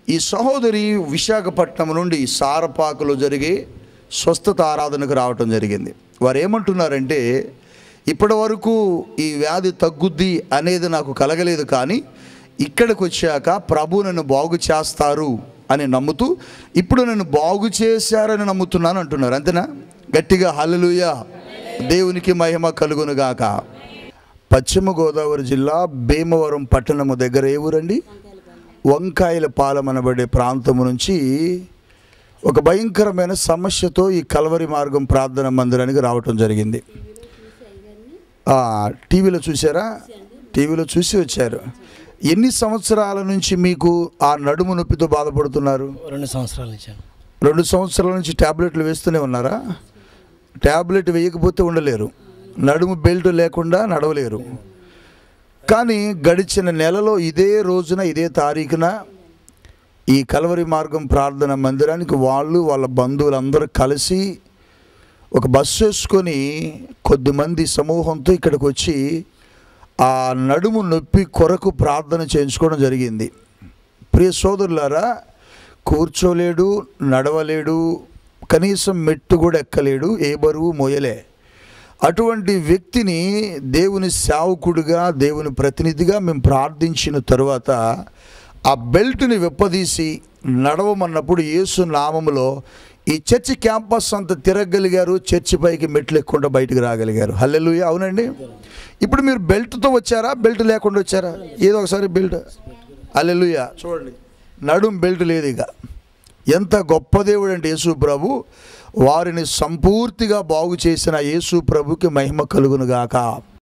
ఈ సహోదరి విశాఖపట్నం నుండి సారపాకలో జరిగే స్వస్థత ఆరాధనకు రావటం జరిగింది వారు ఏమంటున్నారంటే ఇప్పటి వరకు ఈ వ్యాధి తగ్గుద్ది అనేది నాకు కలగలేదు కానీ ఇక్కడికి వచ్చాక ప్రభు నన్ను బాగు చేస్తారు అని నమ్ముతూ ఇప్పుడు నన్ను బాగు చేశారని నమ్ముతున్నాను అంటున్నారు అంతేనా గట్టిగా హల్లెలూయ దేవునికి మహిమ కలుగునుగాక పశ్చిమ గోదావరి జిల్లా భీమవరం పట్టణము దగ్గర ఏ ఊరండి వంకాయల పాలెం అనబడే ప్రాంతము నుంచి ఒక భయంకరమైన సమస్యతో ఈ కలవరి మార్గం ప్రార్థన మందిరానికి రావటం జరిగింది ఆ, టీవీలో చూసారా టీవీలో చూసి వచ్చారు ఎన్ని సంవత్సరాల నుంచి మీకు ఆ నడుము నొప్పితో బాధపడుతున్నారు రెండు సంవత్సరాలు ఇచ్చాను రెండు సంవత్సరాల నుంచి ట్యాబ్లెట్లు వేస్తూనే ఉన్నారా ట్యాబ్లెట్ వేయకపోతే ఉండలేరు నడుము బెల్ట్ లేకుండా నడవలేరు కానీ గడిచిన నెలలో ఇదే రోజున ఇదే తారీఖున ఈ కలవరి మార్గం ప్రార్థన మందిరానికి వాళ్ళు వాళ్ళ బంధువులందరూ కలిసి ఒక బస్సు వేసుకొని కొద్దిమంది సమూహంతో ఇక్కడికి వచ్చి ఆ నడుము నొప్పి కొరకు ప్రార్థన చేయించుకోవడం జరిగింది ప్రియ సోదరులారా కూర్చోలేడు నడవలేడు కనీసం మెట్టు కూడా ఎక్కలేడు ఏ బరువు మోయలే అటువంటి వ్యక్తిని దేవుని సేవకుడిగా దేవుని ప్రతినిధిగా మేము ప్రార్థించిన తరువాత ఆ బెల్ట్ని విప్పదీసి నడవమన్నప్పుడు యేసు నామములో ఈ చర్చి క్యాంపస్ అంతా తిరగలిగారు చర్చి పైకి మెట్లు ఎక్కుండా బయటికి రాగలిగారు హల్లెలూయా అవునండి ఇప్పుడు మీరు బెల్ట్తో వచ్చారా బెల్ట్ లేకుండా వచ్చారా ఏదో ఒకసారి బెల్ట్ హల్లెలూయా చూడండి నడుం బెల్ట్ లేదు ఇక ఎంత గొప్ప దేవుడు అంటే యేసు ప్రభు వారిని సంపూర్తిగా బాగు చేసిన యేసు ప్రభుకి మహిమ కలుగునుగాక